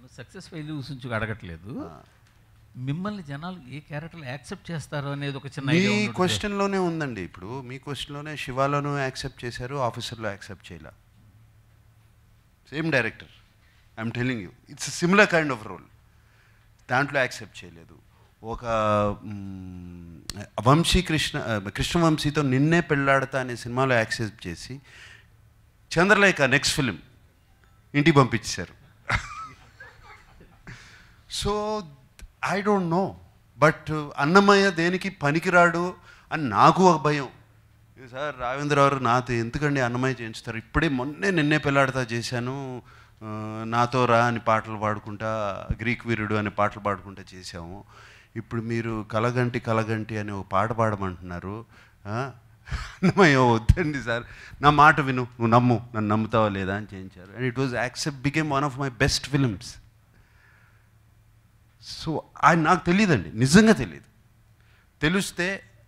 Success failures నుంచి అడగట్లేదు మిమ్మల్ని జనాలు ఏ క్యారెక్టర్లు యాక్సెప్ట్ చేస్తారు అనేది ఒక చిన్న మీ idea ఉంటుంది. క్వశ్చన్లోనే ఉందండి ఇప్పుడు మీ క్వశ్చన్లోనే శివాలోనూ యాక్సెప్ట్ చేశారు ఆఫీసర్లో యాక్సెప్ట్ చేయలే same director I'm telling you it's similar kind of role దాంట్లో యాక్సెప్ట్ చేయలేదు ఒక మ్, వంశీ కృష్ణ ఆ, కృష్ణవంశీతో నిన్నే పెళ్ళాడతా అనే సినిమాలో యాక్సెప్ట్ చేసి చంద్రలేఖ నెక్స్ట్ ఫిలిం ఇంటికి పంపించేశారు so I don't know but Annamayya దేనికి పనికిరాడు అని నాకు ఒక భయం ఇది సార్ రావేంద్రరావు నాతో ఎందుకండి అన్నమయ్య చేయించుతారు ఇప్పుడే మొన్నే నిన్నే పెళ్ళాడతా చేశాను ఆ, నాతో రా అని పాటలు పాడుకుంటా గ్రీక్ వీరుడు అనే పాటలు పాడుకుంటా చేశాము ఇప్పుడు మీరు కలగంటి కలగంటి అని ఒక పాట పాడమంటున్నారు ఆ? అన్నమయ్య వద్దండి సార్ నా మాట విను నువ్వు నమ్ము నన్ను నమ్ముతావా లేదా అని చేయించారు and it was accept became one of my best films so ఆయన నాకు తెలియదండి నిజంగా తెలియదు తెలిస్తే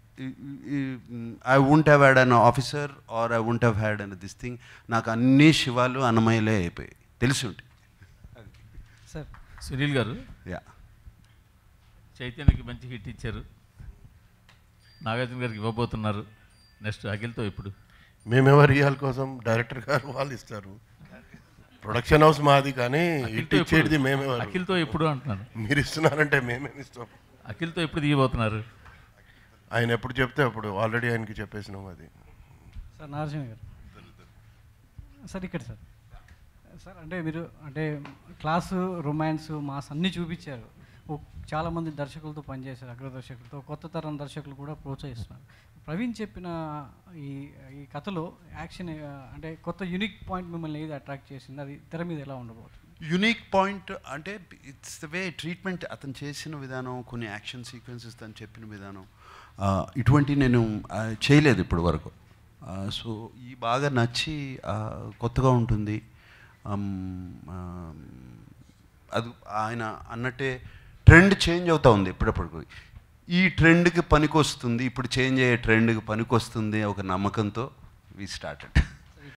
I won't have had an officer or I won't have had an this thing నాకు అన్ని శివాలు అన్నమయ్యలే అయిపోయాయి తెలిసి ఉంటాయి సార్ సునీల్ గారు యా చైతన్యకి మంచి హిట్ ఇచ్చారు నాగార్జున గారికి ఇవ్వబోతున్నారు నెక్స్ట్ అఖిల్తో ఇప్పుడు మేమెవరు ఇవ్వాలి కోసం డైరెక్టర్ గారు వాళ్ళు ఇస్తారు ప్రొడక్షన్ హౌస్ మాది కానీ ఇట్ అఖిల్తో ఇచ్చేది ఎప్పుడు? మేమెవరు అఖిల్తో ఎప్పుడు అంటున్నాను మీరు ఇస్తున్నారంటే మేమేమి ఇస్తాం అఖిల్తో ఎప్పుడు తీయబోతున్నారు ఆయన ఎప్పుడు చెప్తే అప్పుడు ఆల్రెడీ ఆయనకి చెప్పేసినాం అది సార్ నారసింహ గారు సార్ ఇక్కడ సార్ సార్ అంటే మీరు అంటే క్లాసు రొమాన్స్ మాస్ అన్నీ చూపించారు ఓ- చాలామంది దర్శకులతో పనిచేశారు అగ్ర దర్శకులతో కొత్త తరం దర్శకులు కూడా ప్రోత్సహిస్తున్నారు ప్రవీణ్ చెప్పిన ఈ ఈ కథలో యాక్షన్ ఆ, అంటే కొత్త యూనిక్ పాయింట్ మిమ్మల్ని ఏది అట్రాక్ట్ చేసింది అది తెర మీద ఎలా ఉండబోతుంది యునిక్ పాయింట్ అంటే ఇట్స్ ద వే ట్రీట్మెంట్ అతను చేసిన విధానం కొన్ని యాక్షన్ సీక్వెన్సెస్ తను చెప్పిన విధానం ఆ, ఇటువంటి నేను ఆ, చేయలేదు ఇప్పటి వరకు సో ఈ బాగా నచ్చి ఆ, కొత్తగా ఉంటుంది అమ్, ఆ, అది ఆయన అన్నట్టే ట్రెండ్ చేంజ్ అవుతూ ఉంది ఎప్పుడప్పుడు ఈ ట్రెండ్కి పనికొస్తుంది ఇప్పుడు చేంజ్ అయ్యే ట్రెండ్కి పనికొస్తుంది ఒక నమ్మకంతో వి స్టార్టెడ్